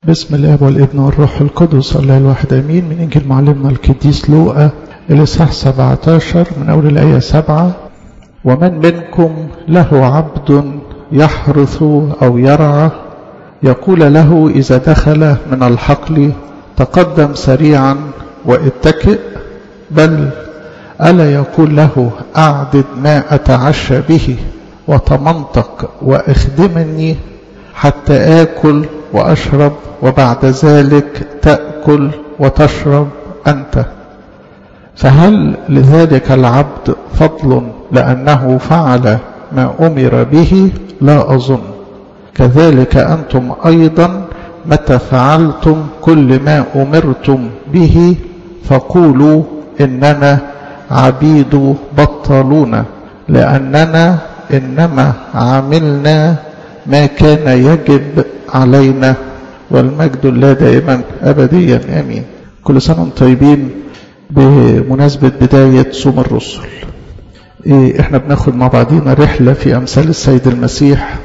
بسم الاب والابن والروح القدس الله الواحد امين من انجيل معلمنا القديس لوقا الاصحاح 17 من اول الايه 7 ومن منكم له عبد يحرث او يرعى يقول له اذا دخل من الحقل تقدم سريعا واتكئ بل الا يقول له اعدد ما اتعشى به وتمنطق واخدمني حتى اكل واشرب وبعد ذلك تاكل وتشرب انت فهل لذلك العبد فضل لانه فعل ما امر به لا اظن كذلك انتم ايضا متى فعلتم كل ما امرتم به فقولوا اننا عبيد بطلون لاننا انما عملنا ما كان يجب علينا والمجد لله دائما ابديا امين كل سنه وانتم طيبين بمناسبه بدايه صوم الرسل إيه احنا بناخد مع بعضينا رحله في امثال السيد المسيح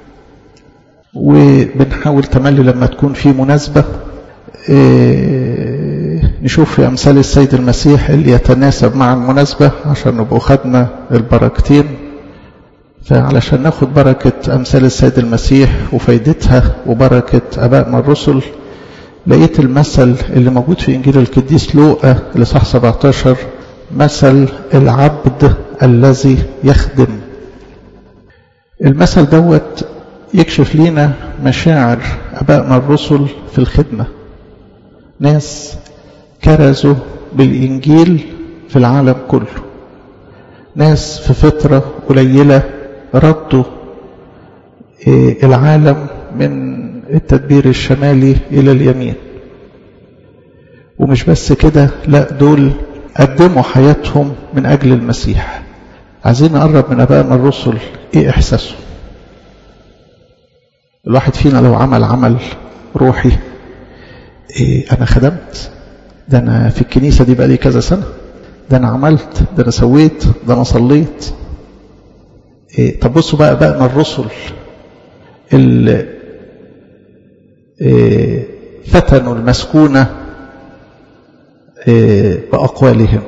وبنحاول تملي لما تكون في مناسبه إيه نشوف في امثال السيد المسيح اللي يتناسب مع المناسبه عشان نبقوا خدنا البركتين فعلشان ناخد بركة أمثال السيد المسيح وفايدتها وبركة أبائنا الرسل لقيت المثل اللي موجود في إنجيل القديس لوقا لصح 17 مثل العبد الذي يخدم المثل دوت يكشف لنا مشاعر أبائنا الرسل في الخدمة ناس كرزوا بالإنجيل في العالم كله ناس في فترة قليلة ردوا العالم من التدبير الشمالي إلى اليمين ومش بس كده لا دول قدموا حياتهم من أجل المسيح عايزين نقرب من أبائنا الرسل إيه إحساسهم الواحد فينا لو عمل عمل روحي إيه أنا خدمت ده أنا في الكنيسة دي بقالي كذا سنة ده أنا عملت ده أنا سويت ده أنا صليت إيه طب بصوا بقى بقى الرسل اللي إيه فتنوا المسكونة إيه بأقوالهم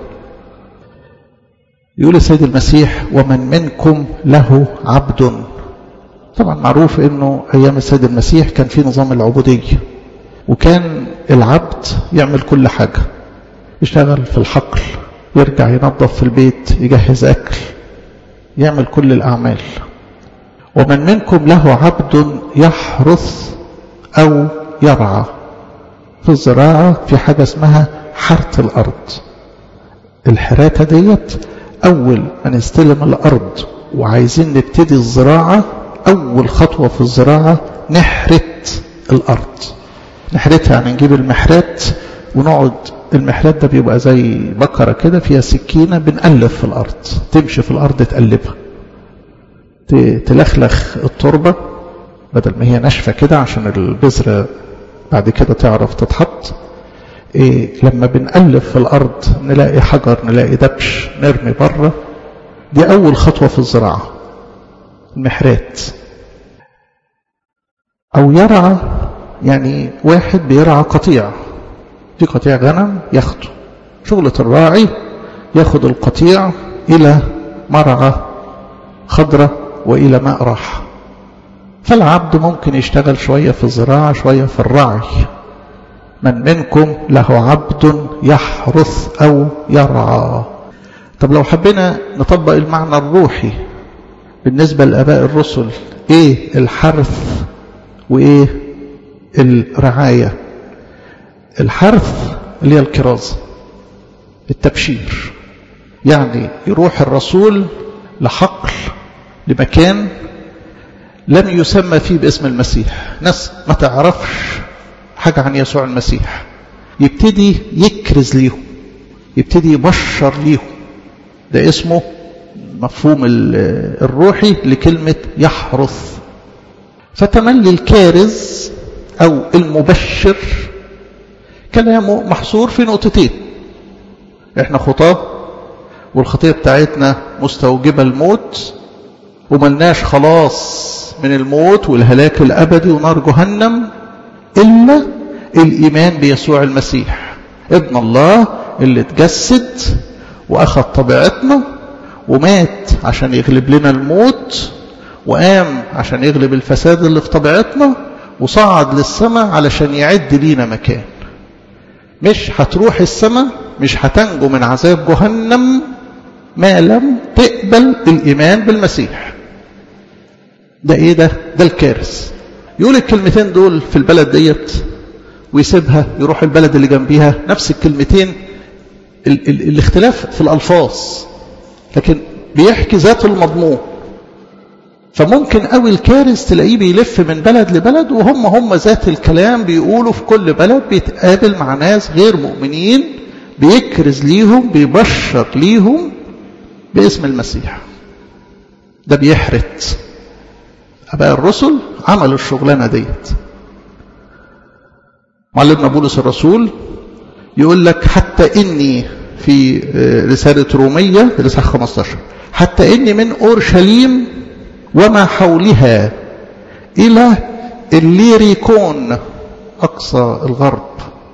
يقول السيد المسيح ومن منكم له عبد طبعا معروف انه ايام السيد المسيح كان في نظام العبودية وكان العبد يعمل كل حاجة يشتغل في الحقل يرجع ينظف في البيت يجهز اكل يعمل كل الأعمال ومن منكم له عبد يحرث أو يرعى في الزراعة في حاجة اسمها حرث الأرض الحراتة ديت أول ما نستلم الأرض وعايزين نبتدي الزراعة أول خطوة في الزراعة نحرت الأرض نحرتها يعني نجيب المحرات ونقعد المحرات ده بيبقى زي بكرة كده فيها سكينة بنقلب في الأرض تمشي في الأرض تقلبها تلخلخ التربة بدل ما هي ناشفة كده عشان البذرة بعد كده تعرف تتحط إيه لما بنقلب في الأرض نلاقي حجر نلاقي دبش نرمي بره دي أول خطوة في الزراعة المحرات أو يرعى يعني واحد بيرعى قطيع في قطيع غنم ياخده شغلة الراعي ياخد القطيع إلى مرعى خضرة وإلى ماء راحة فالعبد ممكن يشتغل شوية في الزراعة شوية في الرعي من منكم له عبد يحرث أو يرعى طب لو حبينا نطبق المعنى الروحي بالنسبة لآباء الرسل إيه الحرث وإيه الرعاية الحرث اللي هي الكرازة التبشير يعني يروح الرسول لحقل لمكان لم يسمى فيه باسم المسيح ناس ما تعرفش حاجة عن يسوع المسيح يبتدي يكرز ليهم يبتدي يبشر ليهم ده اسمه مفهوم الروحي لكلمة يحرث فتملي الكارز أو المبشر كلامه محصور في نقطتين احنا خطاه والخطية بتاعتنا مستوجبة الموت وملناش خلاص من الموت والهلاك الأبدي ونار جهنم إلا الإيمان بيسوع المسيح ابن الله اللي اتجسد وأخذ طبيعتنا ومات عشان يغلب لنا الموت وقام عشان يغلب الفساد اللي في طبيعتنا وصعد للسماء علشان يعد لينا مكان مش هتروح السماء مش هتنجو من عذاب جهنم ما لم تقبل الإيمان بالمسيح ده ايه ده ده الكارث يقول الكلمتين دول في البلد ديت ويسيبها يروح البلد اللي جنبيها نفس الكلمتين ال ال الاختلاف في الألفاظ لكن بيحكي ذات المضمون فممكن قوي الكارث تلاقيه بيلف من بلد لبلد وهم هم ذات الكلام بيقولوا في كل بلد بيتقابل مع ناس غير مؤمنين بيكرز ليهم بيبشر ليهم باسم المسيح ده بيحرت أباء الرسل عملوا الشغلانة ديت معلمنا بولس الرسول يقول لك حتى إني في رسالة رومية رسالة 15 حتى إني من أورشليم وما حولها إلى الليريكون أقصى الغرب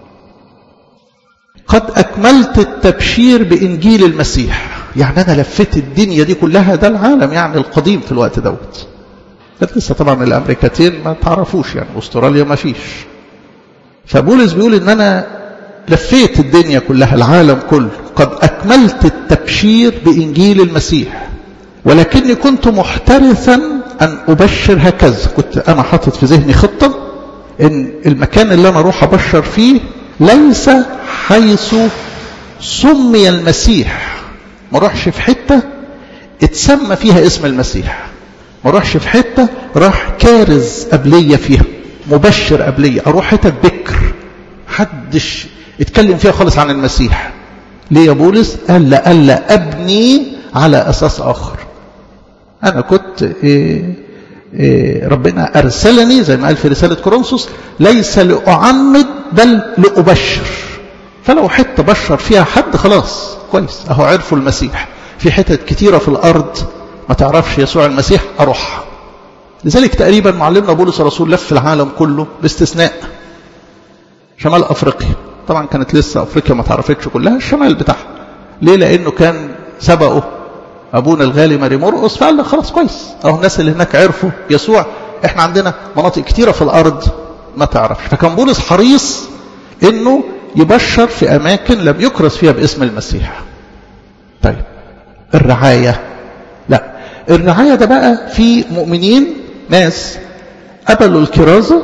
قد أكملت التبشير بإنجيل المسيح يعني أنا لفيت الدنيا دي كلها ده العالم يعني القديم في الوقت دوت لسه طبعا الأمريكتين ما تعرفوش يعني أستراليا ما فيش فبولس بيقول إن أنا لفيت الدنيا كلها العالم كله قد أكملت التبشير بإنجيل المسيح ولكني كنت محترثا أن أبشر هكذا كنت أنا حاطط في ذهني خطة إن المكان اللي أنا أروح أبشر فيه ليس حيث سمي المسيح ما اروحش في حتة اتسمى فيها اسم المسيح ما اروحش في حتة راح كارز قبلية فيها مبشر قبلية اروح حتة بكر حدش اتكلم فيها خالص عن المسيح ليه يا بولس قال لا ألا أبني على أساس آخر أنا كنت إيه إيه ربنا أرسلني زي ما قال في رسالة كورنثوس ليس لأعمد بل لأبشر فلو حتة بشر فيها حد خلاص كويس أهو عرفوا المسيح في حتت كتيرة في الأرض ما تعرفش يسوع المسيح أروح لذلك تقريبا معلمنا بولس الرسول لف العالم كله باستثناء شمال أفريقيا طبعا كانت لسه أفريقيا ما تعرفتش كلها الشمال بتاعها ليه لأنه كان سبقه أبونا الغالي ماري مرقص فقال لك خلاص كويس أهو الناس اللي هناك عرفوا يسوع إحنا عندنا مناطق كتيرة في الأرض ما تعرفش فكان بولس حريص إنه يبشر في أماكن لم يكرس فيها باسم المسيح طيب الرعاية لا الرعاية ده بقى في مؤمنين ناس قبلوا الكرازة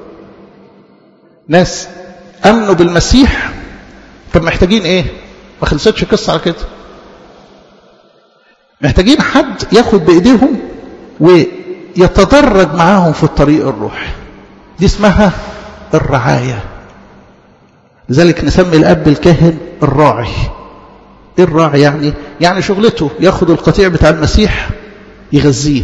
ناس أمنوا بالمسيح طب محتاجين إيه ما خلصتش قصة على كده محتاجين حد ياخد بإيديهم ويتدرج معاهم في الطريق الروحي دي اسمها الرعاية لذلك نسمي الأب الكاهن الراعي ايه الراعي يعني يعني شغلته ياخد القطيع بتاع المسيح يغذيه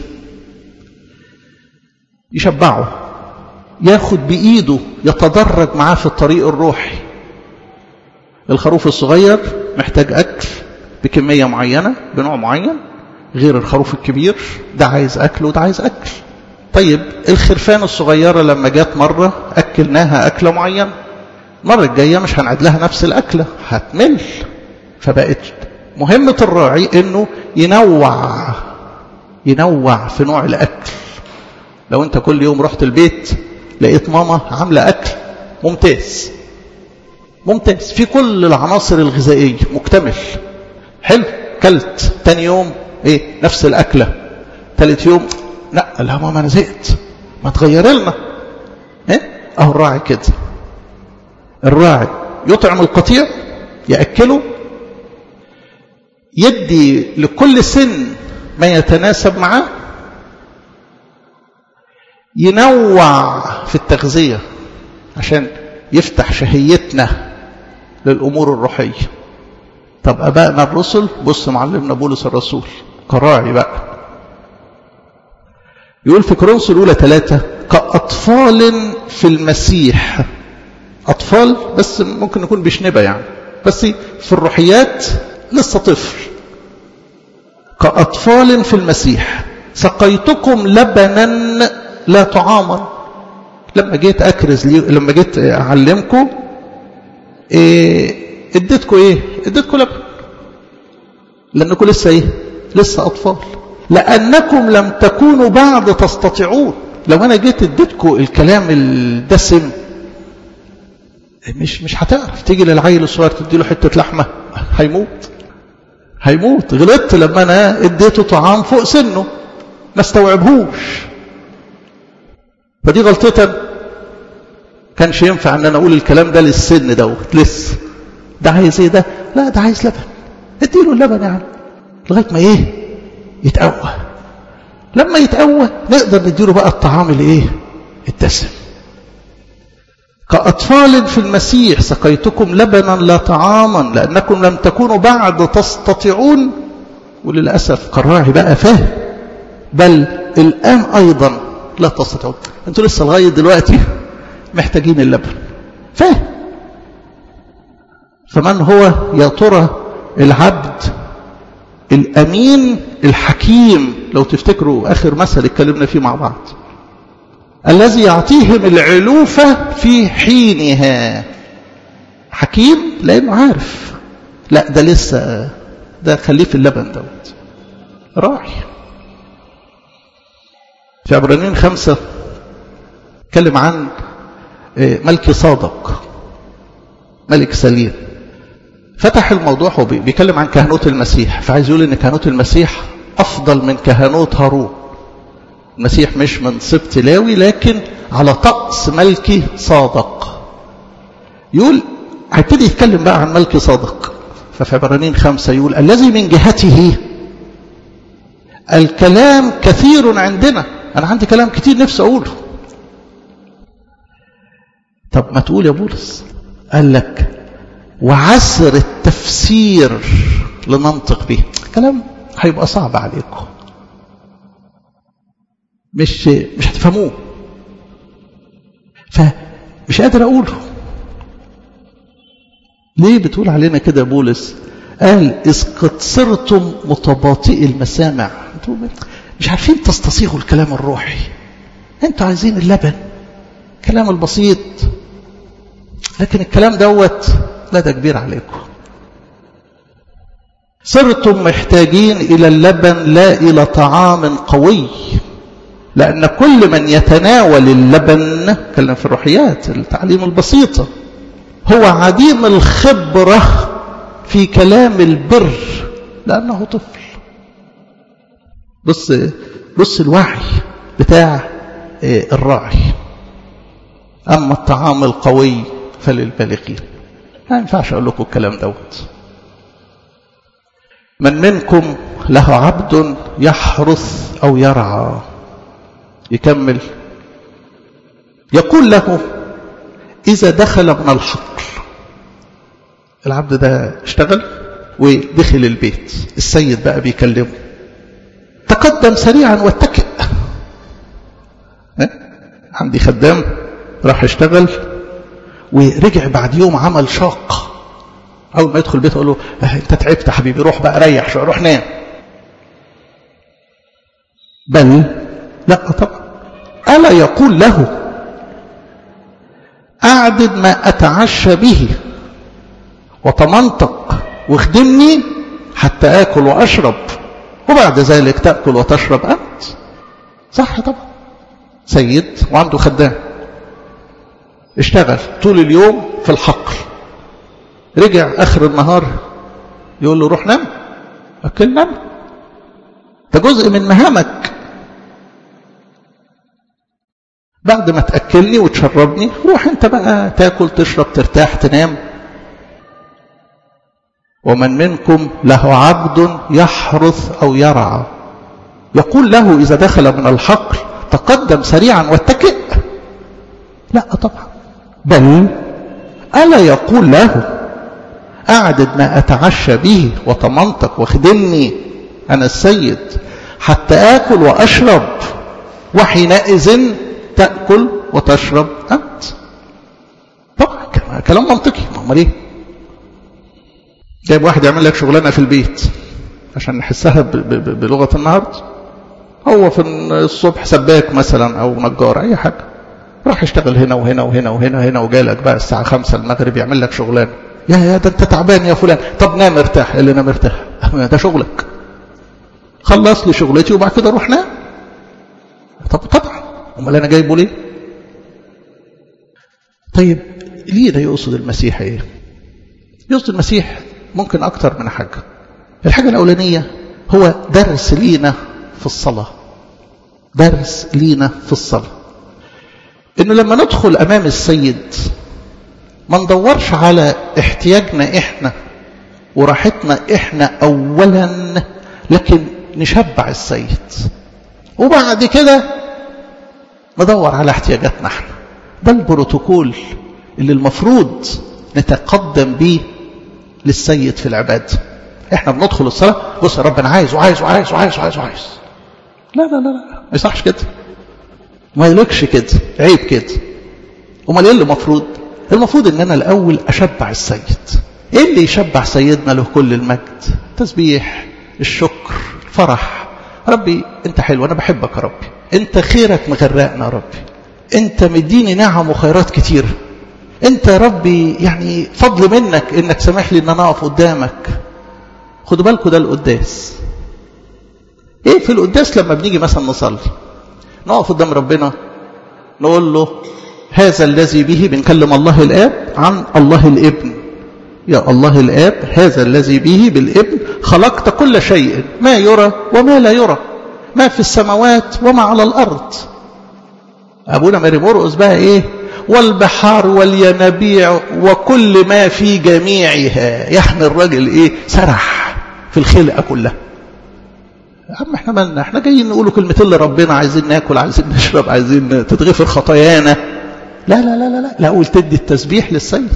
يشبعه ياخد بإيده يتدرج معاه في الطريق الروحي الخروف الصغير محتاج أكل بكمية معينة بنوع معين غير الخروف الكبير ده عايز أكل وده عايز أكل طيب الخرفان الصغيرة لما جات مرة أكلناها أكلة معينة المرة الجاية مش هنعد لها نفس الأكلة هتمل فبقت مهمة الراعي انه ينوع ينوع في نوع الأكل لو انت كل يوم رحت البيت لقيت ماما عاملة أكل ممتاز ممتاز في كل العناصر الغذائية مكتمل حلو كلت تاني يوم ايه نفس الأكلة تالت يوم لا لا ماما انا زهقت ما تغير لنا ايه اهو الراعي كده الراعي يطعم القطيع يأكله يدي لكل سن ما يتناسب معاه ينوع في التغذية عشان يفتح شهيتنا للأمور الروحية طب أبائنا الرسل بص معلمنا بولس الرسول كراعي بقى يقول في كورنثوس الأولى ثلاثة كأطفال في المسيح أطفال بس ممكن نكون بشنبة يعني بس في الروحيات لسه طفل كأطفال في المسيح سقيتكم لبنا لا طعاما لما جيت اكرز لي لما جيت اعلمكم إيه اديتكم ايه اديتكم لبن لانكم لسه ايه لسه اطفال لانكم لم تكونوا بعد تستطيعون لو انا جيت اديتكم الكلام الدسم مش مش هتعرف تيجي للعيل الصغير تدي له حته لحمه هيموت هيموت غلطت لما انا اديته طعام فوق سنه ما استوعبهوش فدي غلطتي كانش ينفع ان انا اقول الكلام ده للسن دوت لسه ده عايز ايه ده لا ده عايز لبن اديله اللبن يعني لغايه ما ايه يتقوى لما يتقوى نقدر نديله بقى الطعام الايه الدسم كأطفال في المسيح سقيتكم لبنا لا طعاما لأنكم لم تكونوا بعد تستطيعون وللأسف كالراعي بقى فاهم بل الآن أيضا لا تستطيعون أنتوا لسه لغاية دلوقتي محتاجين اللبن فاهم فمن هو يا ترى العبد الأمين الحكيم لو تفتكروا آخر مثل اتكلمنا فيه مع بعض الذي يعطيهم العلوفة في حينها حكيم لأنه عارف لا ده لسه ده خليه في اللبن دوت راعي في عبرانيين خمسة اتكلم عن ملك صادق ملك سليم فتح الموضوع هو بيتكلم عن كهنوت المسيح فعايز يقول ان كهنوت المسيح افضل من كهنوت هارون المسيح مش من سبط لاوي لكن على طقس ملكي صادق يقول هيبتدي يتكلم بقى عن ملكي صادق ففي عبرانيين خمسة يقول الذي من جهته الكلام كثير عندنا أنا عندي كلام كتير نفسي أقوله طب ما تقول يا بولس قال لك وعسر التفسير لننطق به كلام هيبقى صعب عليكم مش مش هتفهموه فمش قادر اقوله ليه بتقول علينا كده بولس قال إذ قد صرتم متباطئي المسامع مش عارفين تستصيغوا الكلام الروحي انتوا عايزين اللبن الكلام البسيط لكن الكلام دوت لا ده كبير عليكم صرتم محتاجين إلى اللبن لا إلى طعام قوي لأن كل من يتناول اللبن كلام في الروحيات التعليم البسيطة هو عديم الخبرة في كلام البر لأنه طفل بص بص الوعي بتاع الراعي أما الطعام القوي فللبالغين ما ينفعش أقول لكم الكلام دوت من منكم له عبد يحرث أو يرعى يكمل يقول له إذا دخل من الحقل العبد ده اشتغل ودخل البيت السيد بقى بيكلمه تقدم سريعا واتكئ عندي خدام راح اشتغل ورجع بعد يوم عمل شاق اول ما يدخل البيت اقول له انت تعبت يا حبيبي روح بقى ريح شويه روح نام بل لا طبعا الا يقول له اعدد ما اتعشى به وتمنطق واخدمني حتى اكل واشرب وبعد ذلك تاكل وتشرب انت صح طبعا سيد وعنده خدام اشتغل طول اليوم في الحقل رجع اخر النهار يقول له روح نام اكل نام ده جزء من مهامك بعد ما تاكلني وتشربني روح انت بقى تاكل تشرب ترتاح تنام ومن منكم له عبد يحرث او يرعى يقول له اذا دخل من الحقل تقدم سريعا واتكئ لا طبعا بل الا يقول له أعدد ما أتعشى به وتمنطق واخدمني أنا السيد حتى آكل وأشرب وحينئذ تأكل وتشرب أنت طبعا كلام منطقي ما ليه جايب واحد يعمل لك شغلانة في البيت عشان نحسها بلغة النهاردة هو في الصبح سباك مثلا أو نجار أي حاجة راح يشتغل هنا وهنا وهنا وهنا وهنا وجالك بقى الساعة خمسة المغرب يعمل لك شغلانة يا يا ده انت تعبان يا فلان طب نام ارتاح اللي نام ارتاح ده شغلك خلص لي شغلتي وبعد كده روح نام طب طبعا امال انا جايبه ليه طيب ليه ده يقصد المسيح ايه يقصد المسيح ممكن اكتر من حاجه الحاجه الاولانيه هو درس لينا في الصلاه درس لينا في الصلاه انه لما ندخل امام السيد ما ندورش على احتياجنا احنا وراحتنا احنا اولا لكن نشبع السيد وبعد كده ندور على احتياجاتنا احنا ده البروتوكول اللي المفروض نتقدم بيه للسيد في العبادة احنا بندخل الصلاة بص يا رب انا عايز وعايز وعايز وعايز وعايز وعايز لا لا لا لا ما يصحش كده ما يلكش كده عيب كده امال ايه اللي المفروض المفروض ان انا الاول اشبع السيد ايه اللي يشبع سيدنا له كل المجد تسبيح الشكر الفرح ربي انت حلو انا بحبك يا ربي انت خيرك مغرقنا يا ربي انت مديني نعم وخيرات كتير انت يا ربي يعني فضل منك انك سامح لي ان انا اقف قدامك خدوا بالكم ده القداس ايه في القداس لما بنيجي مثلا نصلي نقف قدام ربنا نقول له هذا الذي به بنكلم الله الاب عن الله الابن يا الله الاب هذا الذي به بالابن خلقت كل شيء ما يرى وما لا يرى ما في السماوات وما على الارض ابونا ماري مرقس بقى ايه والبحار والينابيع وكل ما في جميعها يعني الراجل ايه سرح في الخلقه كلها يا عم احنا مالنا احنا جايين نقولوا كلمتين لربنا عايزين ناكل عايزين نشرب عايزين تتغفر خطايانا لا لا لا لا لا لا قول تدي التسبيح للسيد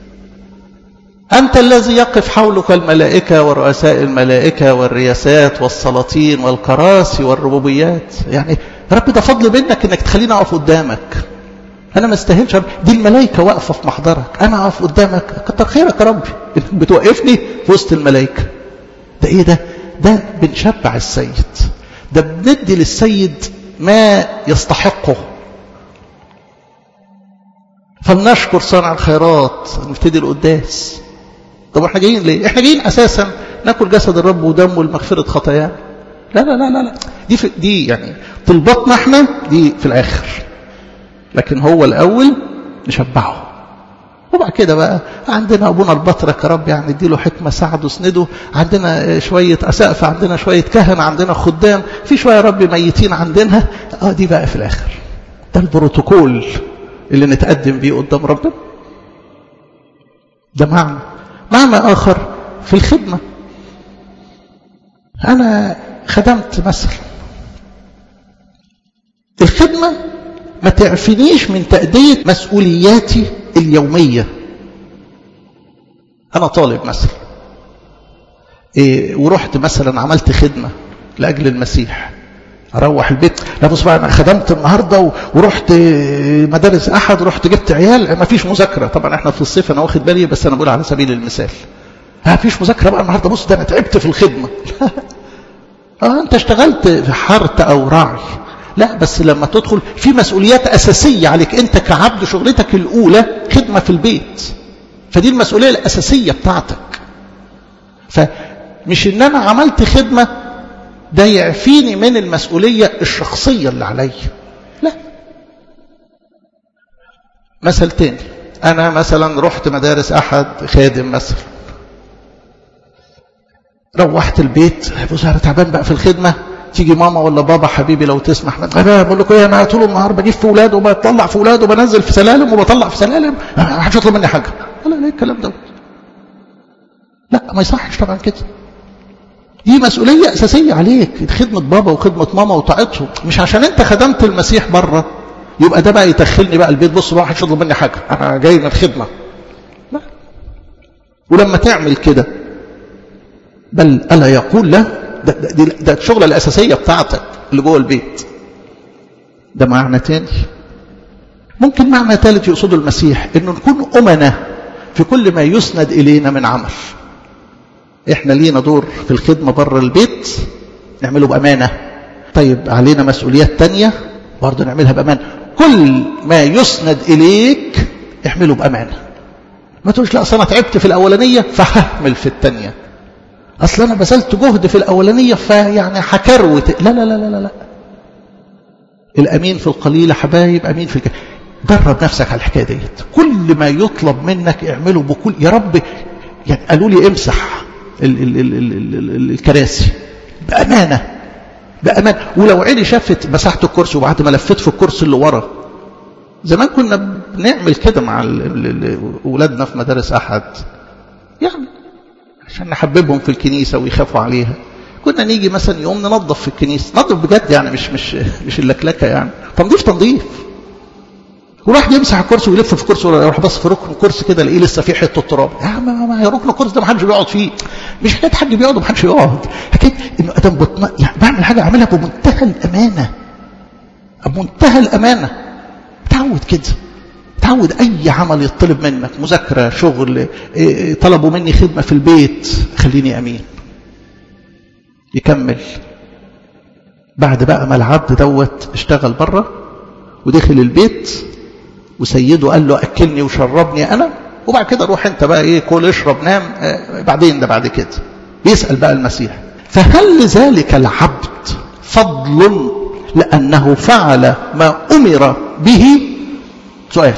أنت الذي يقف حولك الملائكة ورؤساء الملائكة والرياسات والسلاطين والكراسي والربوبيات يعني رب ده فضل منك انك تخليني اقف قدامك انا ما استاهلش دي الملائكة واقفة في محضرك انا اقف قدامك كتر خيرك يا ربي بتوقفني في وسط الملائكة ده ايه ده ده بنشبع السيد ده بندي للسيد ما يستحقه فلنشكر صانع الخيرات نبتدي القداس طب احنا جايين ليه احنا جايين اساسا ناكل جسد الرب ودمه لمغفره خطايانا لا لا لا لا لا دي في دي يعني طلباتنا احنا دي في الاخر لكن هو الاول نشبعه وبعد كده بقى عندنا ابونا البطرك يا رب يعني اديله حكمه ساعده سنده عندنا شويه اسقف عندنا شويه كهنه عندنا خدام في شويه يا رب ميتين عندنا اه دي بقى في الاخر ده البروتوكول اللي نتقدم بيه قدام ربنا ده معنى معنى آخر في الخدمة أنا خدمت مثلا الخدمة ما تعفنيش من تأدية مسؤولياتي اليومية أنا طالب مثلا إيه ورحت مثلا عملت خدمة لأجل المسيح اروح البيت لا بص بقى انا خدمت النهارده ورحت مدارس احد ورحت جبت عيال ما فيش مذاكره طبعا احنا في الصيف انا واخد بالي بس انا بقول على سبيل المثال ما فيش مذاكره بقى النهارده بص ده انا تعبت في الخدمه اه انت اشتغلت في حرث او راعي لا بس لما تدخل في مسؤوليات اساسيه عليك انت كعبد شغلتك الاولى خدمه في البيت فدي المسؤوليه الاساسيه بتاعتك فمش ان انا عملت خدمه ده يعفيني من المسؤولية الشخصية اللي عليا لا مثل تاني أنا مثلا رحت مدارس أحد خادم مثلا روحت البيت بص أنا تعبان بقى في الخدمة تيجي ماما ولا بابا حبيبي لو تسمح انا بقول لكم ايه انا طول النهار بجيب في اولاد وبطلع في اولاد وبنزل في سلالم وبطلع في سلالم ما حدش يطلب مني حاجه لا ليه الكلام ده لا ما يصحش طبعا كده دي مسؤولية أساسية عليك خدمة بابا وخدمة ماما وطاعتهم مش عشان أنت خدمت المسيح بره يبقى ده بقى يدخلني بقى البيت بص بقى محدش يطلب مني حاجة أنا جاي من الخدمة لا ولما تعمل كده بل ألا يقول له ده, ده, ده الشغلة الأساسية بتاعتك اللي جوه البيت ده معنى تاني ممكن معنى ثالث يقصده المسيح انه نكون أمنة في كل ما يسند إلينا من عمل احنا لينا دور في الخدمة بره البيت نعمله بأمانة طيب علينا مسؤوليات تانية برضه نعملها بأمانة كل ما يسند إليك اعمله بأمانة ما تقولش لا أصل أنا تعبت في الأولانية فههمل في الثانية أصل أنا بذلت جهد في الأولانية فيعني هكروت لا لا لا لا لا الأمين في القليل حبايب أمين في الكثير درب نفسك على الحكاية ديت كل ما يطلب منك اعمله بكل يا رب يعني قالوا لي امسح ال ال ال ال ال ال الكراسي بأمانة بأمانة ولو عيني شافت مسحت الكرسي وبعد ما لفيت في الكرسي اللي ورا زمان كنا بنعمل كده مع أولادنا في مدارس أحد يعني عشان نحببهم في الكنيسة ويخافوا عليها كنا نيجي مثلا يوم ننظف في الكنيسة نظف بجد يعني مش مش مش اللكلكة يعني تنظيف تنظيف وراح يمسح الكرسي ويلف في كرسي ويروح بص في ركن الكرسي كده الاقيه لسه فيه حته تراب يا ما, ما ركن الكرسي ده ما حدش بيقعد فيه مش حكايه حد بيقعد وما حدش يقعد حكايه انه ادم بطن... يعني بعمل حاجه اعملها بمنتهى الامانه بمنتهى الامانه تعود كده تعود اي عمل يطلب منك مذاكره شغل إيه طلبوا مني خدمه في البيت خليني امين يكمل بعد بقى ما العبد دوت اشتغل بره ودخل البيت وسيده قال له أكلني وشربني أنا وبعد كده روح أنت بقى إيه كل اشرب نام آه بعدين ده بعد كده بيسأل بقى المسيح فهل لذلك العبد فضل لأنه فعل ما أمر به سؤال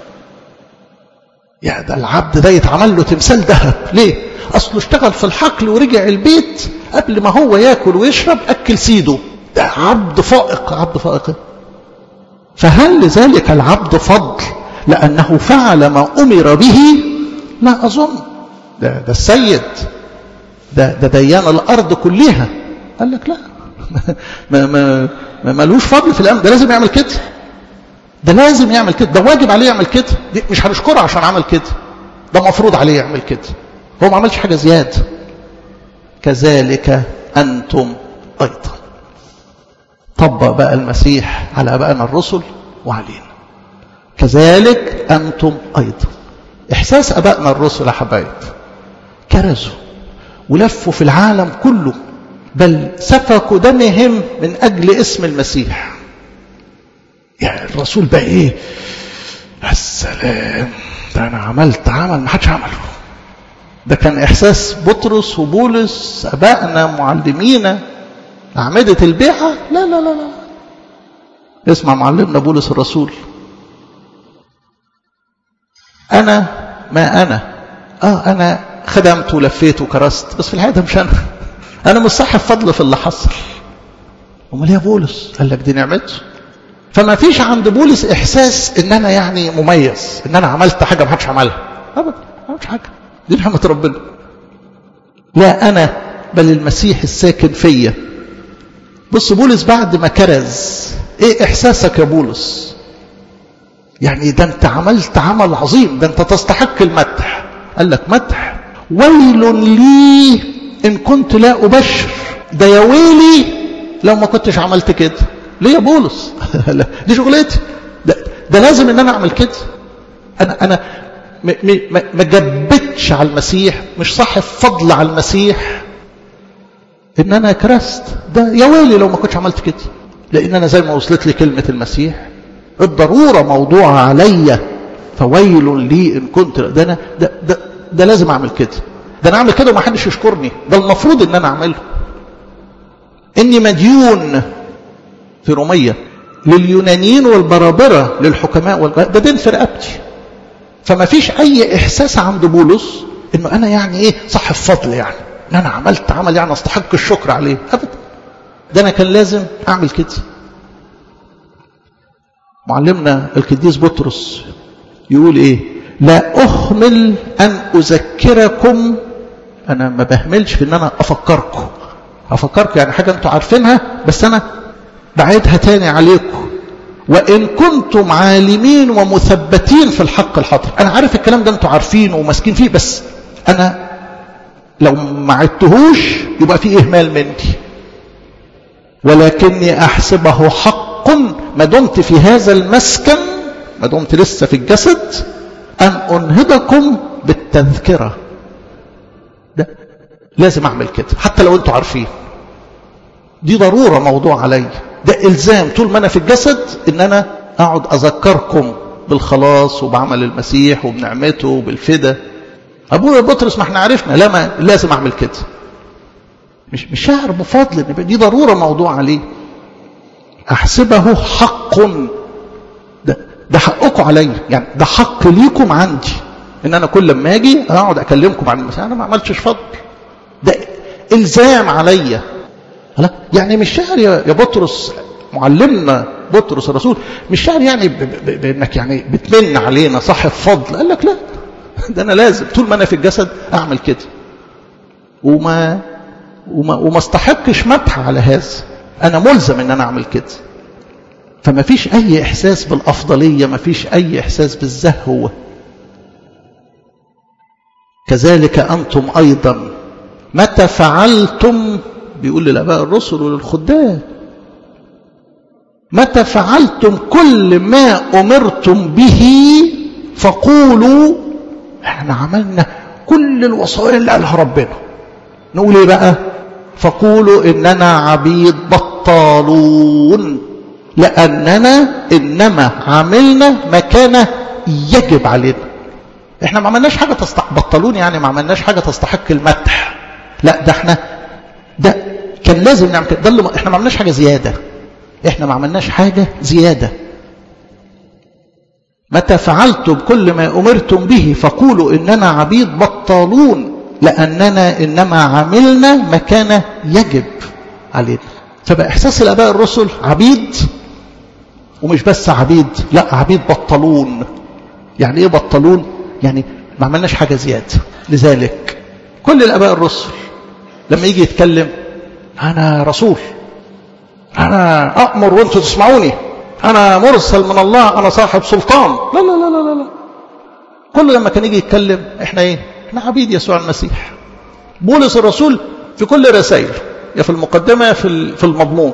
يا ده العبد ده يتعمل له تمثال ذهب ليه أصله اشتغل في الحقل ورجع البيت قبل ما هو ياكل ويشرب أكل سيده ده عبد فائق عبد فائق فهل لذلك العبد فضل لأنه فعل ما أمر به لا أظن ده, ده السيد ده, ده ديان الأرض كلها قال لك لا ما, ما, ما ملوش فضل في الأمر ده لازم يعمل كده ده لازم يعمل كده ده واجب عليه يعمل كده دي مش هنشكره عشان عمل كده ده مفروض عليه يعمل كده هو ما عملش حاجة زيادة كذلك أنتم أيضا طبق بقى المسيح على أبائنا الرسل وعلينا كذلك أنتم أيضا إحساس أبائنا الرسل يا حبايب كرزوا ولفوا في العالم كله بل سفكوا دمهم من أجل اسم المسيح يعني الرسول بقى إيه السلام ده أنا عملت عمل ما حدش عمله ده كان إحساس بطرس وبولس أبائنا معلمينا أعمدة البيعة لا لا لا لا اسمع معلمنا بولس الرسول أنا ما أنا آه أنا خدمت ولفيت وكرست بس في الحقيقة مش أنا أنا مش صاحب فضل في اللي حصل أمال يا بولس قال لك دي نعمته فما فيش عند بولس إحساس إن أنا يعني مميز إن أنا عملت حاجة ما حدش عملها أبدا ما عملتش حاجة دي نعمة ربنا لا أنا بل المسيح الساكن فيا بص بولس بعد ما كرز ايه احساسك يا بولس يعني ده انت عملت عمل عظيم ده انت تستحق المدح قال لك مدح ويل لي ان كنت لا ابشر ده يا ويلي لو ما كنتش عملت كده ليه يا بولس لا دي شغلتي ده, ده لازم ان انا اعمل كده انا انا ما جبتش على المسيح مش صاحب فضل على المسيح ان انا كرست ده يا ويلي لو ما كنتش عملت كده لان انا زي ما وصلت لي كلمه المسيح الضروره موضوعه عليا فويل لي ان كنت ده انا ده, ده, ده لازم اعمل كده ده انا اعمل كده وما حدش يشكرني ده المفروض ان انا اعمله اني مديون في روميه لليونانيين والبرابره للحكماء والب... ده دين في رقبتي فما فيش اي احساس عند بولس انه انا يعني ايه صاحب فضل يعني ان انا عملت عمل يعني استحق الشكر عليه ابدا ده انا كان لازم اعمل كده معلمنا القديس بطرس يقول ايه لا اهمل ان اذكركم انا ما بهملش في ان انا افكركم افكركم يعني حاجه انتوا عارفينها بس انا بعيدها تاني عليكم وان كنتم عالمين ومثبتين في الحق الحاضر انا عارف الكلام ده انتوا عارفينه وماسكين فيه بس انا لو ما عدتهوش يبقى في إهمال مني ولكني أحسبه حق ما دمت في هذا المسكن ما دمت لسه في الجسد أن أنهضكم بالتذكرة ده لازم أعمل كده حتى لو أنتوا عارفين دي ضرورة موضوع علي ده إلزام طول ما أنا في الجسد إن أنا اقعد اذكركم بالخلاص وبعمل المسيح وبنعمته وبالفدا ابويا بطرس ما احنا عرفنا لا ما لازم اعمل كده مش مش شاعر بفضل ان دي ضروره موضوع عليه احسبه حق ده ده حقكم عليا يعني ده حق ليكم عندي ان انا كل لما اجي اقعد اكلمكم عن المسيح انا ما عملتش فضل ده الزام عليا لا يعني مش شاعر يا بطرس معلمنا بطرس الرسول مش شاعر يعني بانك يعني بتمن علينا صاحب فضل قال لك لا ده انا لازم طول ما انا في الجسد اعمل كده وما وما, وما استحقش مدح على هذا انا ملزم ان انا اعمل كده فما فيش اي احساس بالافضليه ما فيش اي احساس بالزهو كذلك انتم ايضا متى فعلتم بيقول للاباء الرسل وللخدام متى فعلتم كل ما امرتم به فقولوا احنا عملنا كل الوصايا اللي قالها ربنا نقول ايه بقى فقولوا اننا عبيد بطالون لاننا انما عملنا ما كان يجب علينا احنا ما عملناش حاجه تستحق بطلون يعني ما عملناش حاجه تستحق المدح لا ده احنا ده كان لازم نعمل كده ده اللي احنا ما عملناش حاجه زياده احنا ما عملناش حاجه زياده متى فعلتم كل ما امرتم به فقولوا اننا عبيد بطالون لاننا انما عملنا ما كان يجب علينا فبقى احساس الاباء الرسل عبيد ومش بس عبيد لا عبيد بطلون يعني ايه بطلون يعني ما عملناش حاجه زياده لذلك كل الاباء الرسل لما يجي يتكلم انا رسول انا امر وانتم تسمعوني انا مرسل من الله انا صاحب سلطان لا لا لا لا لا كل لما كان يجي يتكلم احنا ايه احنا عبيد يسوع المسيح بولس الرسول في كل رسائل يا في المقدمه يا في في المضمون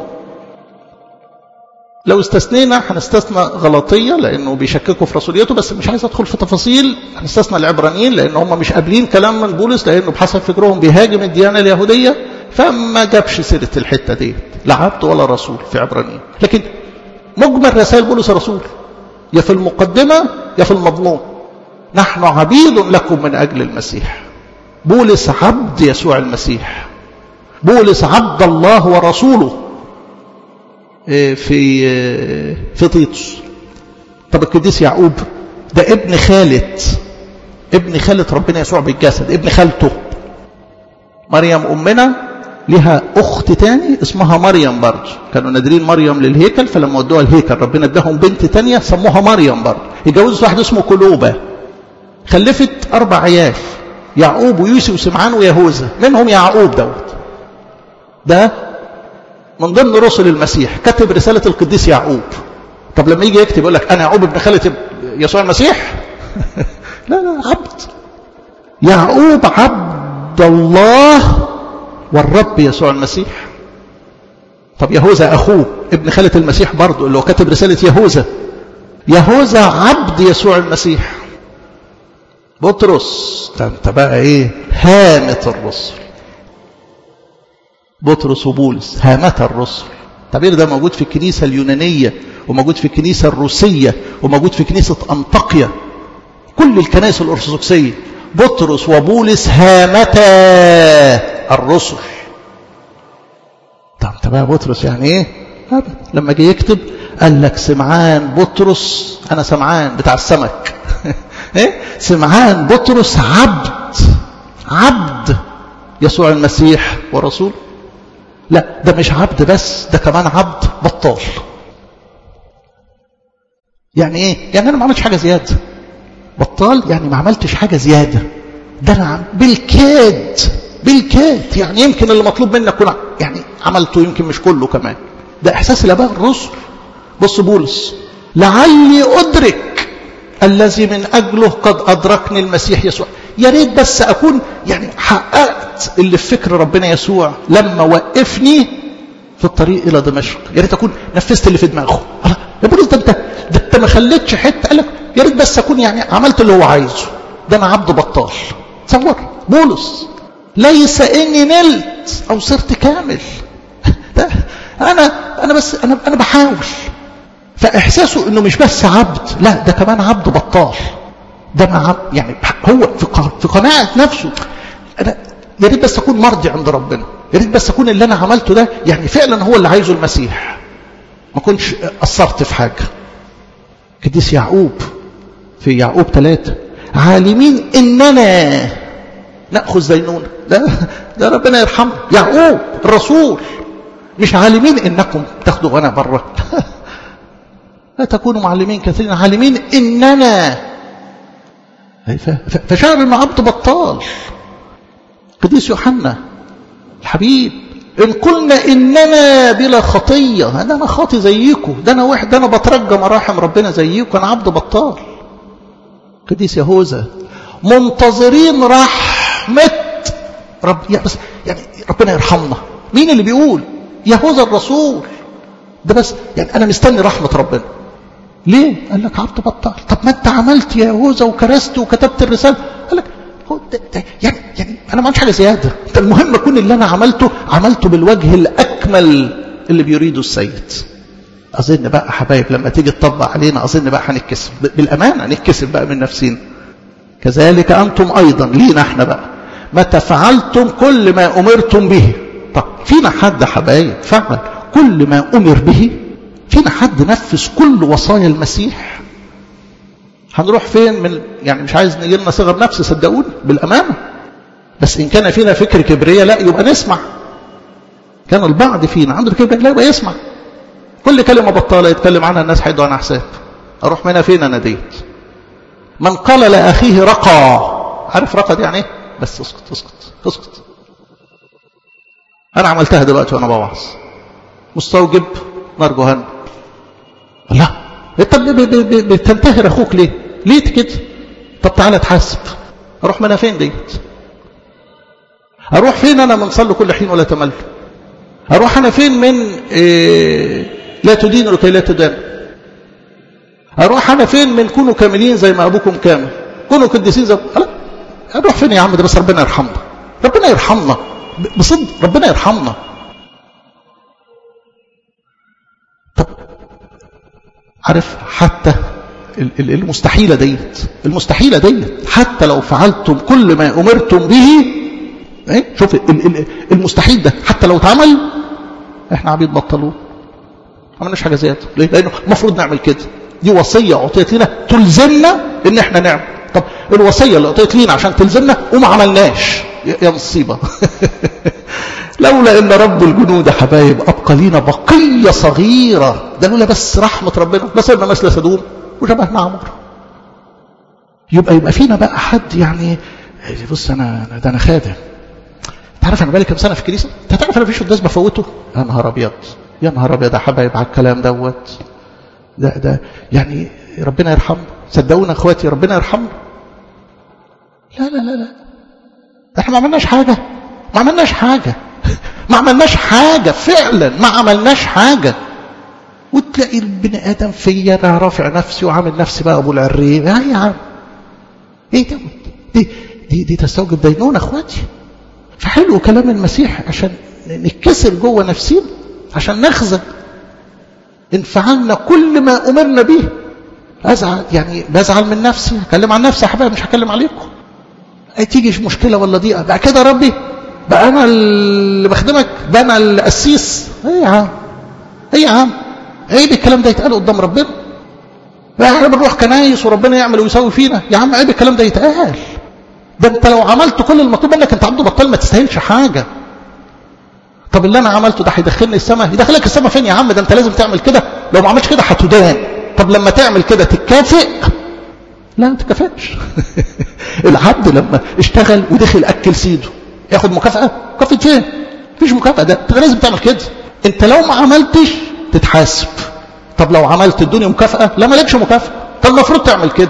لو استثنينا هنستثنى غلطية لأنه بيشككوا في رسوليته بس مش عايز أدخل في تفاصيل هنستثنى العبرانيين لأن هم مش قابلين كلام من بولس لأنه بحسب فكرهم بيهاجم الديانة اليهودية فما جابش سيرة الحتة دي لا عبد ولا رسول في عبرانيين لكن مجمل رسائل بولس الرسول يا في المقدمة يا في المضمون نحن عبيد لكم من أجل المسيح بولس عبد يسوع المسيح بولس عبد الله ورسوله في في طيطس طب القديس يعقوب ده ابن خالة ابن خالة ربنا يسوع بالجسد ابن خالته مريم أمنا لها أخت تاني اسمها مريم برضه كانوا نادرين مريم للهيكل فلما ودوها الهيكل ربنا اداهم بنت تانية سموها مريم برضه اتجوزت واحد اسمه كلوبة خلفت أربع عيال يعقوب ويوسف وسمعان ويهوذا منهم يعقوب دوت ده من ضمن رسل المسيح كتب رسالة القديس يعقوب طب لما يجي يكتب يقول لك أنا يعقوب ابن خالة يسوع المسيح لا لا عبد يعقوب عبد الله والرب يسوع المسيح طب يهوذا أخوه ابن خالة المسيح برضه اللي هو كتب رسالة يهوذا يهوذا عبد يسوع المسيح بطرس ده انت بقى ايه هامة الرسل بطرس وبولس هامة الرسل التعبير ده موجود في الكنيسة اليونانية وموجود في الكنيسة الروسية وموجود في كنيسة أنطاكيا كل الكنائس الأرثوذكسية بطرس وبولس هامتا الرسل طب انت بقى بطرس يعني ايه هذا لما جه يكتب قال لك سمعان بطرس انا سمعان بتاع السمك ايه سمعان بطرس عبد عبد يسوع المسيح ورسوله لا ده مش عبد بس ده كمان عبد بطال يعني ايه يعني انا ما عملتش حاجه زياده بطال يعني ما عملتش حاجه زياده ده انا بالكاد بالكاد يعني يمكن اللي مطلوب منك كنا يعني عملته يمكن مش كله كمان ده احساس الاباء الرسل بص بولس لعلي ادرك الذي من اجله قد ادركني المسيح يسوع يا ريت بس اكون يعني حققت اللي في فكر ربنا يسوع لما وقفني في الطريق الى دمشق يا ريت اكون نفذت اللي في دماغه يا بولس ده انت ده انت ما خليتش حته قال لك يا ريت بس اكون يعني عملت اللي هو عايزه ده انا عبد بطال تصور بولس ليس اني نلت او صرت كامل ده انا انا بس انا انا بحاول فاحساسه انه مش بس عبد لا ده كمان عبد بطال ده مع يعني هو في في قناعه نفسه انا يا ريت بس اكون مرضي عند ربنا يا ريت بس اكون اللي انا عملته ده يعني فعلا هو اللي عايزه المسيح ما كنتش قصرت في حاجه قديس يعقوب في يعقوب ثلاثة عالمين اننا ناخذ دينونه ده ده ربنا يرحمه يعقوب الرسول مش عالمين انكم تاخدوا وانا بره لا تكونوا معلمين كثيرين عالمين اننا فشعر انه عبد بطال قديس يوحنا الحبيب ان قلنا اننا بلا خطيه ده انا خاطي زيكم ده انا واحد ده انا بترجى مراحم ربنا زيكم انا عبد بطال قديس يهوذا منتظرين رحمه رب يعني بس يعني ربنا يرحمنا مين اللي بيقول يهوذا الرسول ده بس يعني انا مستني رحمه ربنا ليه قال لك عبد بطال طب ما انت عملت يا يهوذا وكرست وكتبت الرساله قال لك هو ده ده يعني يعني انا ما عملتش حاجه زياده ده المهم اكون اللي انا عملته عملته بالوجه الاكمل اللي بيريده السيد اظن بقى حبايب لما تيجي تطبق علينا اظن بقى هنتكسب بالامانه هنتكسب بقى من نفسنا كذلك انتم ايضا لينا احنا بقى متى فعلتم كل ما امرتم به طب فينا حد حبايب فعل كل ما امر به فينا حد نفذ كل وصايا المسيح هنروح فين من يعني مش عايز نجي لنا صغر نفس صدقوني بالامانه بس ان كان فينا فكر كبرياء لا يبقى نسمع كان البعض فينا عنده كبرياء لا يبقى يسمع كل كلمه بطاله يتكلم عنها الناس هيدوا عنها حساب اروح منها فين انا ديت من قال لاخيه رقى عارف رقى دي يعني ايه بس اسكت اسكت اسكت انا عملتها دلوقتي وانا بوعظ مستوجب نار جهنم لا انت بتنتهر اخوك ليه ليه كده طب تعالى اتحاسب اروح منها فين ديت اروح فين انا من صلي كل حين ولا تمل اروح انا فين من إيه لا تدين لكي لا تدان اروح انا فين من كونوا كاملين زي ما ابوكم كامل كونوا قديسين زي لا اروح فين يا عم ده بس ربنا يرحمنا ربنا يرحمنا بصدق ربنا يرحمنا طب عارف حتى المستحيلة ديت المستحيلة ديت حتى لو فعلتم كل ما أمرتم به ايه شوف المستحيل ده حتى لو اتعمل احنا عبيد بطلوه ما عملناش حاجة زيادة ليه؟ لأنه المفروض نعمل كده دي وصية أعطيت لنا تلزمنا إن احنا نعمل طب الوصية اللي أعطيت لنا عشان تلزمنا وما عملناش يا مصيبة لولا ان رب الجنود يا حبايب ابقى لينا بقيه صغيره ده لولا بس رحمه ربنا مثلنا مثل سدوم وشبهنا عمر يبقى يبقى فينا بقى حد يعني بص انا ده انا خادم انت عارف انا بقالي كام سنه في الكنيسه انت تعرف انا مفيش قداس بفوته يا نهار ابيض يا نهار ابيض يا حبايب على الكلام دوت ده ده يعني ربنا يرحمنا صدقونا اخواتي ربنا يرحمنا لا لا لا لا احنا ما عملناش حاجه ما عملناش حاجه ما عملناش حاجة فعلا ما عملناش حاجة وتلاقي البني آدم فيا أنا رافع نفسي وعامل نفسي بقى أبو العريب يا يا عم إيه ده دي, دي, دي تستوجب دينون أخواتي فحلو كلام المسيح عشان نتكسر جوه نفسينا عشان نخزن إن فعلنا كل ما أمرنا به أزعل يعني بزعل من نفسي أكلم عن نفسي يا حبايبي مش هكلم عليكم تيجي مشكلة ولا ضيقة بقى كده يا ربي بقى انا اللي بخدمك بقى انا القسيس ايه يا عم ايه يا عم عيب الكلام ده يتقال قدام ربنا بقى احنا بنروح كنايس وربنا يعمل ويسوي فينا يا عم عيب الكلام ده يتقال ده انت لو عملت كل المطلوب منك انت عبد بطال ما تستاهلش حاجه طب اللي انا عملته ده هيدخلني السماء يدخلك السماء فين يا عم ده انت لازم تعمل كده لو ما عملتش كده هتدان طب لما تعمل كده تتكافئ لا ما تتكافئش العبد لما اشتغل ودخل اكل سيده ياخد مكافأة مكافأة فين مفيش مكافأة ده انت لازم تعمل كده انت لو ما عملتش تتحاسب طب لو عملت الدنيا مكافأة لا مالكش مكافأة طب المفروض تعمل كده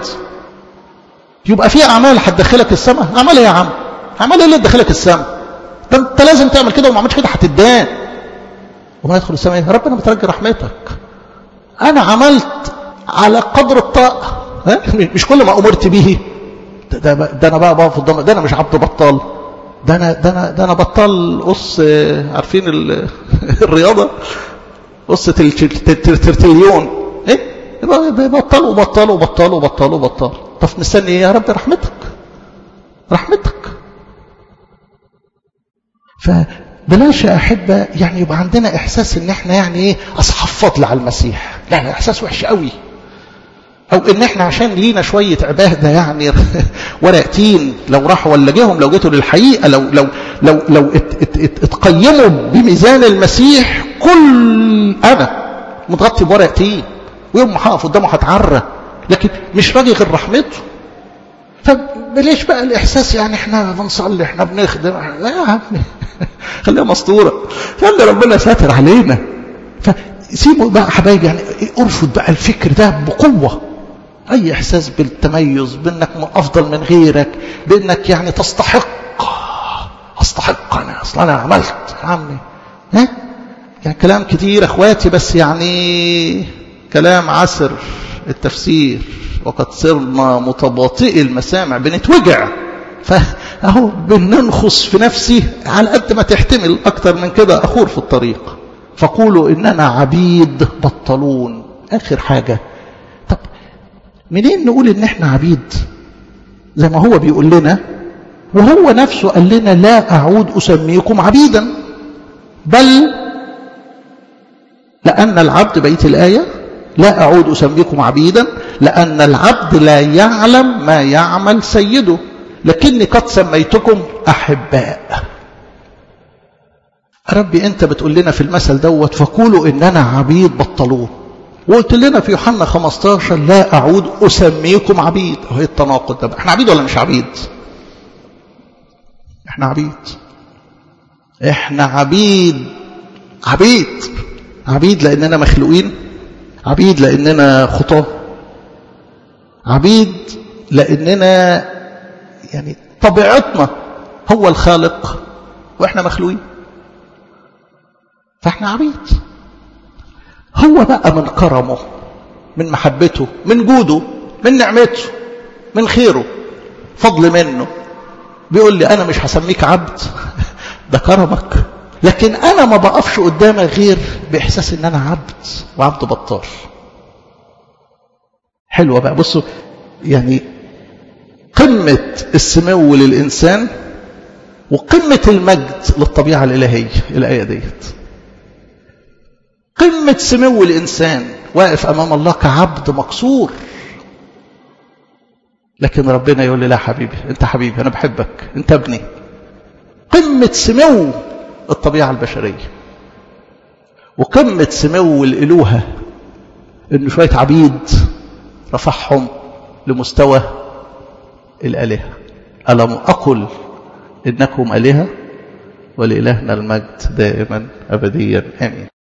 يبقى في اعمال هتدخلك السماء اعمال ايه يا عم اعمال ايه اللي تدخلك السماء ده انت لازم تعمل كده وما عملتش كده هتدان وما يدخل السماء ايه ربنا بترجي رحمتك انا عملت على قدر الطاقه ها؟ مش كل ما امرت به ده, ده, ده انا بقى بقف قدام ده انا مش عبد بطال ده انا ده انا ده انا بطل قص عارفين الرياضه قصه الترتليون ايه بطلوا بطلوا بطلوا بطلوا بطلوا طب مستني ايه يا رب رحمتك رحمتك فبلاش يا احبه يعني يبقى عندنا احساس ان احنا يعني ايه اصحاب فضل على المسيح لا لا احساس وحش قوي او ان احنا عشان لينا شويه عباده يعني ورق تين لو راحوا ولا جيهم لو جيتوا للحقيقه لو لو لو لو ات ات ات اتقيموا بميزان المسيح كل انا متغطي بورق تين ويوم ما هقف قدامه هتعرى لكن مش راجي غير رحمته فبليش بقى الاحساس يعني احنا بنصلي احنا بنخدم لا يا عمي خليها مسطوره خلي ربنا ساتر علينا فسيبوا بقى حبايبي يعني ارفض بقى الفكر ده بقوه اي احساس بالتميز بانك افضل من غيرك بانك يعني تستحق استحق انا اصلا انا عملت يا عمي ها يعني كلام كتير اخواتي بس يعني كلام عسر التفسير وقد صرنا متباطئي المسامع بنتوجع فاهو بننخص في نفسي على قد ما تحتمل اكتر من كده اخور في الطريق فقولوا اننا عبيد بطلون اخر حاجه طب منين نقول ان احنا عبيد زي ما هو بيقول لنا وهو نفسه قال لنا لا اعود اسميكم عبيدا بل لان العبد بيت الايه لا اعود اسميكم عبيدا لان العبد لا يعلم ما يعمل سيده لكني قد سميتكم احباء ربي انت بتقول لنا في المثل دوت فقولوا اننا عبيد بطلون وقلت لنا في يوحنا 15 لا اعود اسميكم عبيد اهو التناقض ده احنا عبيد ولا مش عبيد احنا عبيد احنا عبيد عبيد عبيد لاننا مخلوقين عبيد لاننا خطاه عبيد لاننا يعني طبيعتنا هو الخالق واحنا مخلوقين فاحنا عبيد هو بقى من كرمه من محبته من جوده من نعمته من خيره فضل منه بيقول لي انا مش هسميك عبد ده كرمك لكن انا ما بقفش قدامك غير باحساس ان انا عبد وعبد بطال حلوه بقى بصوا يعني قمه السمو للانسان وقمه المجد للطبيعه الالهيه الايه ديت قمه سمو الانسان واقف امام الله كعبد مكسور لكن ربنا يقول لي لا حبيبي انت حبيبي انا بحبك انت ابني قمه سمو الطبيعه البشريه وقمه سمو الالوهه ان شويه عبيد رفعهم لمستوى الالهه الم اقل انكم الهه ولالهنا المجد دائما ابديا امين